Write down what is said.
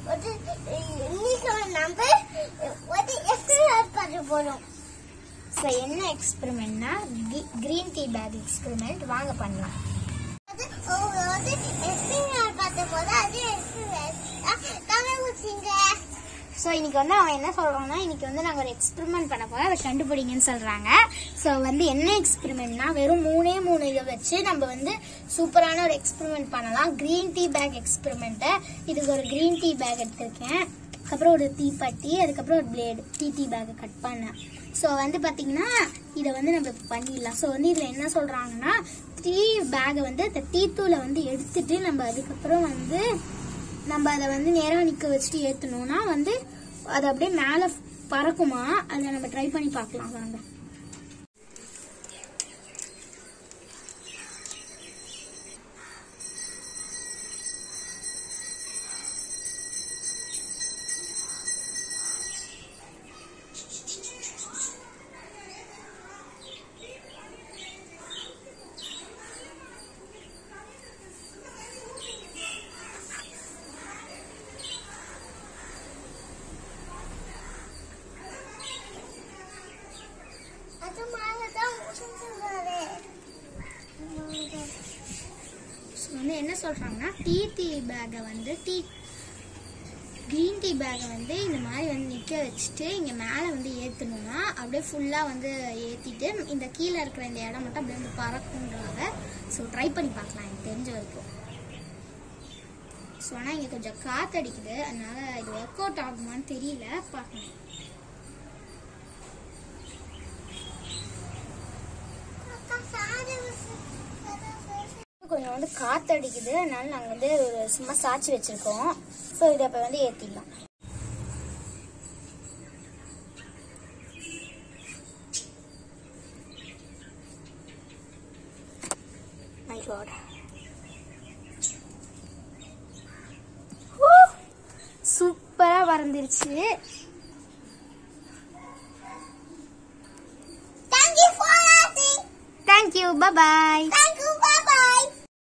ஒரு இன்னைக்கு நம்ம ஒரு எக்ஸ்பிரிமெண்ட் பண்ண போறோம் ஸோ என்ன எக்ஸ்பெரிமெண்ட்னா கிரீன் டீ பேக் எக்ஸ்பெரிமெண்ட் வாங்க பண்ணலாம் அது அவங்க வந்து எக்ஸ்பிரிமெண்ட் பார்த்த போது அது எக்ஸ்பிரிமெண்ட் கண்டுபிடிச்சிங்க ஸோ இன்னைக்கு வந்து அவன் என்ன சொல்றான்னா இன்னைக்கு வந்து நாங்கள் ஒரு எக்ஸ்பெரிமெண்ட் பண்ண போறோம் அதை கண்டுபிடிங்கன்னு சொல்றாங்க ஸோ வந்து என்ன எக்ஸ்பெரிமெண்ட்னா வெறும் மூணே மூணு இதை வச்சு நம்ம வந்து சூப்பரான ஒரு எக்ஸ்பெரிமெண்ட் பண்ணலாம் கிரீன் டீ பேக் எக்ஸ்பெரிமெண்ட்டை இதுக்கு ஒரு கிரீன் டீ பேக் எடுத்திருக்கேன் அதுக்கப்புறம் ஒரு தீப்பட்டி அதுக்கப்புறம் ஒரு பிளேடு டீ டீ பேக்கை கட் பண்ணேன் ஸோ வந்து பார்த்தீங்கன்னா இதை வந்து நம்ம இப்ப பண்ணிடலாம் ஸோ வந்து இதில் என்ன சொல்றாங்கன்னா டீ பேக்கை வந்து இந்த டீத்தூளை வந்து எடுத்துட்டு நம்ம அதுக்கப்புறம் வந்து நம்ம அதை வந்து நேராக நிற்க வச்சுட்டு ஏற்றணும்னா வந்து அது அப்படியே மேலே பறக்குமா அதை நம்ம ட்ரை பண்ணி பார்க்கலாம் வாங்க அது மாதிரி தான் சொல்றாரு ஸோ வந்து என்ன சொல்றாங்கன்னா டீ டீ பேக்கை வந்து டீ க்ரீன் டீ பேக்கை வந்து இந்த மாதிரி வந்து நிற்க வச்சுட்டு இங்கே மேலே வந்து ஏற்றணும்னா அப்படியே ஃபுல்லாக வந்து ஏற்றிட்டு இந்த கீழே இருக்கிற இந்த இடம் மட்டும் அப்படியே வந்து பறக்குன்றாங்க ஸோ ட்ரை பண்ணி பார்க்கலாம் எனக்கு தெரிஞ்ச வரைக்கும் ஸோ ஆனால் இங்கே கொஞ்சம் காற்றடிக்குது அதனால இது ஒர்க் அவுட் ஆகுமான்னு தெரியல பார்க்கலாம் கொஞ்சம் வந்து காத்தடிக்குது அதனால நாங்கள் வந்து ஒரு சும்மா சாச்சி வச்சிருக்கோம் ஸோ இதை இப்போ வந்து ஏற்றிடலாம் மை காட் சூப்பராக வறந்துருச்சு Thank you for watching. Thank you bye Thank